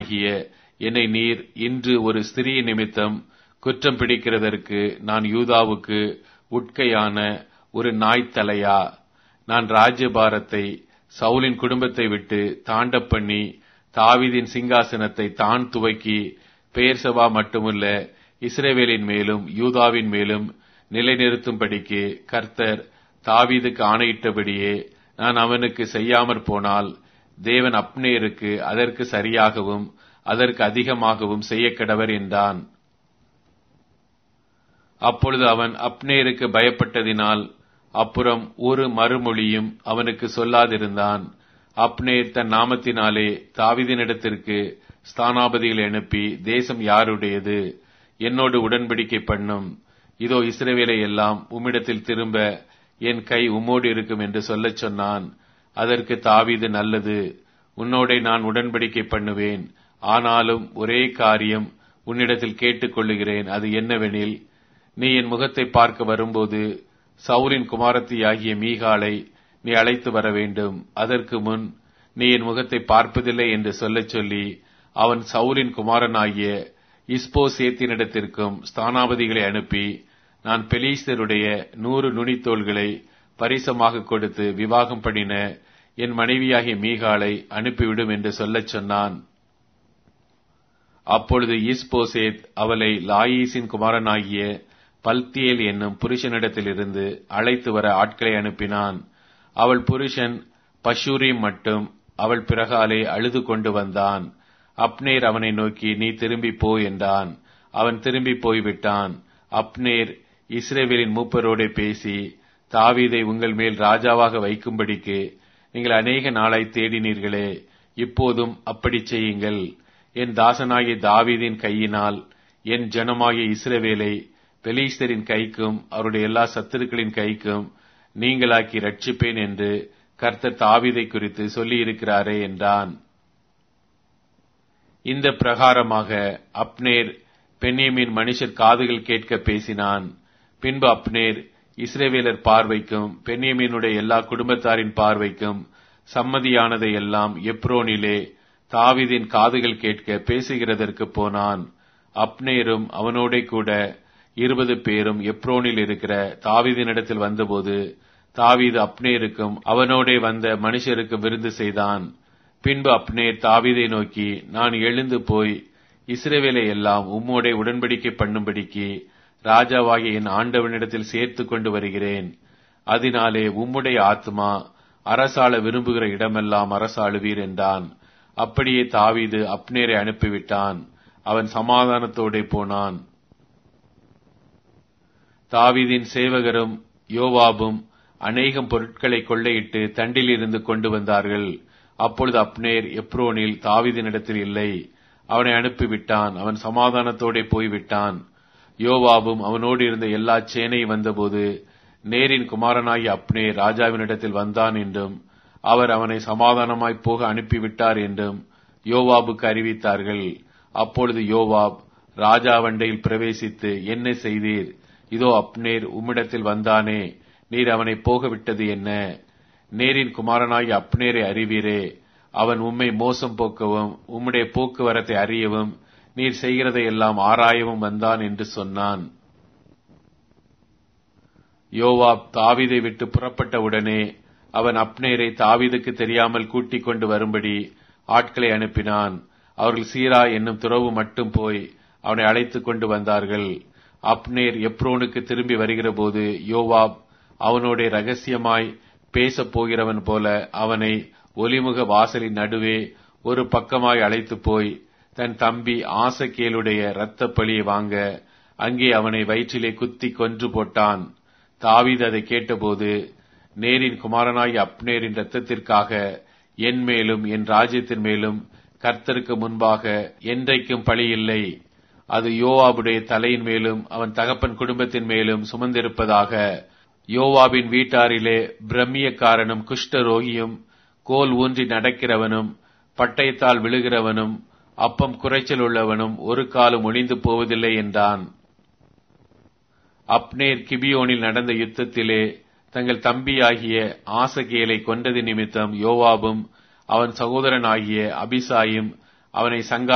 குமாரனாகிய என்னை நீர் இன்று ஒரு ஸ்திரீ நிமித்தம் குற்றம் பிடிக்கிறதற்கு நான் யூதாவுக்கு உட்கையான ஒரு நாய்த்தலையா நான் ராஜ்யபாரத்தை சவுலின் குடும்பத்தை விட்டு தாண்ட பண்ணி தாவீதின் சிங்காசனத்தை தான் துவக்கி பெயர்சபா மட்டுமல்ல இஸ்ரேவேலின் மேலும் யூதாவின் மேலும் நிலைநிறுத்தும்படிக்கு கர்த்தர் தாவீதுக்கு ஆணையிட்டபடியே நான் அவனுக்கு செய்யாமற் போனால் தேவன் அப்னேருக்கு அதற்கு சரியாகவும் அதற்கு அதிகமாகவும் செய்யக்கடவர் என்றான் அப்பொழுது அவன் அப்னேருக்கு பயப்பட்டதினால் அப்புறம் ஒரு மறுமொழியும் அவனுக்கு சொல்லாதிருந்தான் அப்னேர் தன் நாமத்தினாலே தாவிதினிடத்திற்கு ஸ்தானாபதிகளை அனுப்பி தேசம் யாருடையது என்னோடு உடன்படிக்கை பண்ணும் இதோ இஸ்ரவேலை எல்லாம் உம்மிடத்தில் திரும்ப என் கை உம்மோடு இருக்கும் என்று சொல்லச் சொன்னான் அதற்கு தாவீது நல்லது உன்னோடே நான் உடன்படிக்கை பண்ணுவேன் ஆனாலும் ஒரே காரியம் உன்னிடத்தில் கேட்டுக்கொள்ளுகிறேன் அது என்னவெனில் நீ என் முகத்தை பார்க்க வரும்போது சவுலின் குமாரத்தியாகிய மீகாலை நீ அழைத்து வர வேண்டும் அதற்கு முன் நீ என் முகத்தை பார்ப்பதில்லை என்று சொல்லச் சொல்லி அவன் சவுலின் குமாரனாகிய இஸ்போ சேத்தினிடத்திற்கும் ஸ்தானாபதிகளை அனுப்பி நான் பெலீஸ்தருடைய நூறு நுனித்தோள்களை பரிசமாக கொடுத்து விவாகம் பண்ணின என் மனைவியாகிய மீகாலை அனுப்பிவிடும் என்று சொல்லச் சொன்னான் அப்பொழுது இஸ்போசேத் அவளை லாயீசின் குமாரனாகிய பல்தியேல் என்னும் புருஷனிடத்திலிருந்து அழைத்து வர ஆட்களை அனுப்பினான் அவள் புருஷன் பஷூரிம் மட்டும் அவள் பிறகாலே அழுது கொண்டு வந்தான் அப்னேர் அவனை நோக்கி நீ திரும்பி போ என்றான் அவன் திரும்பி போய்விட்டான் அப்னேர் இஸ்ரேவேலின் மூப்பரோடே பேசி தாவீதை உங்கள் மேல் ராஜாவாக வைக்கும்படிக்கு நீங்கள் அநேக நாளாய் தேடினீர்களே இப்போதும் அப்படி செய்யுங்கள் என் தாசனாகிய தாவீதின் கையினால் என் ஜனமாகிய இஸ்ரவேலை பெலீஸ்தரின் கைக்கும் அவருடைய எல்லா சத்துருக்களின் கைக்கும் நீங்களாக்கி ரட்சிப்பேன் என்று கர்த்தர் தாவீதை குறித்து சொல்லியிருக்கிறாரே என்றான் இந்த பிரகாரமாக அப்னேர் பெண்ணியமின் மனுஷர் காதுகள் கேட்க பேசினான் பின்பு அப்னேர் இஸ்ரேவேலர் பார்வைக்கும் பெண்ணியமீனுடைய எல்லா குடும்பத்தாரின் பார்வைக்கும் சம்மதியானதை எல்லாம் எப்ரோனிலே தாவிதின் காதுகள் கேட்க பேசுகிறதற்கு போனான் அப்னேரும் அவனோட கூட இருபது பேரும் எப்ரோனில் இருக்கிற தாவீதினிடத்தில் வந்தபோது தாவீது அப்னேருக்கும் அவனோடே வந்த மனுஷருக்கு விருந்து செய்தான் பின்பு அப்னேர் தாவீதை நோக்கி நான் எழுந்து போய் இஸ்ரேவேலை எல்லாம் உம்மோடே உடன்படிக்கை பண்ணும்படிக்கு ராஜாவாகிய என் ஆண்டவனிடத்தில் சேர்த்து கொண்டு வருகிறேன் அதனாலே உம்முடைய ஆத்மா அரசாள விரும்புகிற இடமெல்லாம் அரசாளுவீர் என்றான் அப்படியே தாவீது அப்னேரை அனுப்பிவிட்டான் அவன் சமாதானத்தோடே போனான் தாவீதின் சேவகரும் யோவாபும் அநேகம் பொருட்களை கொள்ளையிட்டு தண்டில் இருந்து கொண்டு வந்தார்கள் அப்பொழுது அப்னேர் எப்ரோனில் தாவீதினிடத்தில் இல்லை அவனை அனுப்பிவிட்டான் அவன் சமாதானத்தோடே போய்விட்டான் யோவாபும் அவனோடு இருந்த எல்லா சேனையும் வந்தபோது நேரின் குமாரனாகி அப்னே ராஜாவினிடத்தில் வந்தான் என்றும் அவர் அவனை சமாதானமாய் போக அனுப்பிவிட்டார் என்றும் யோவாபுக்கு அறிவித்தார்கள் அப்பொழுது யோவாப் ராஜாவண்டையில் பிரவேசித்து என்ன செய்தீர் இதோ அப்னேர் உம்மிடத்தில் வந்தானே நீர் அவனை போக விட்டது என்ன நேரின் குமாரனாகி அப்னேரை அறிவீரே அவன் உம்மை மோசம் போக்கவும் உம்முடைய போக்குவரத்தை அறியவும் நீர் செய்கிறதை எல்லாம் ஆராயவும் வந்தான் என்று சொன்னான் யோவாப் தாவீதை விட்டு புறப்பட்ட உடனே அவன் அப்னேரை தாவீதுக்கு தெரியாமல் கூட்டிக் கொண்டு வரும்படி ஆட்களை அனுப்பினான் அவர்கள் சீரா என்னும் துறவு மட்டும் போய் அவனை அழைத்துக் கொண்டு வந்தார்கள் அப்னேர் எப்ரோனுக்கு திரும்பி வருகிற போது யோவாப் அவனோட ரகசியமாய் பேசப் போகிறவன் போல அவனை ஒலிமுக வாசலின் நடுவே ஒரு பக்கமாய் அழைத்து போய் தன் தம்பி ஆசகேலுடைய இரத்த பழியை வாங்க அங்கே அவனை வயிற்றிலே குத்தி கொன்று போட்டான் தாவீது அதை கேட்டபோது நேரின் குமாரனாகி அப்னேரின் இரத்தத்திற்காக என் மேலும் என் ராஜ்யத்தின் மேலும் கர்த்தருக்கு முன்பாக என்றைக்கும் பழி இல்லை அது யோவாபுடைய தலையின் மேலும் அவன் தகப்பன் குடும்பத்தின் மேலும் சுமந்திருப்பதாக யோவாபின் வீட்டாரிலே பிரம்மியக்காரனும் குஷ்டரோகியும் கோல் ஊன்றி நடக்கிறவனும் பட்டயத்தால் விழுகிறவனும் அப்பம் குறைச்சல் உள்ளவனும் ஒரு காலம் ஒளிந்து போவதில்லை என்றான் அப்னேர் கிபியோனில் நடந்த யுத்தத்திலே தங்கள் தம்பியாகிய ஆசகேலை கொண்டது நிமித்தம் யோவாபும் அவன் சகோதரனாகிய அபிசாயும் அவனை சங்கா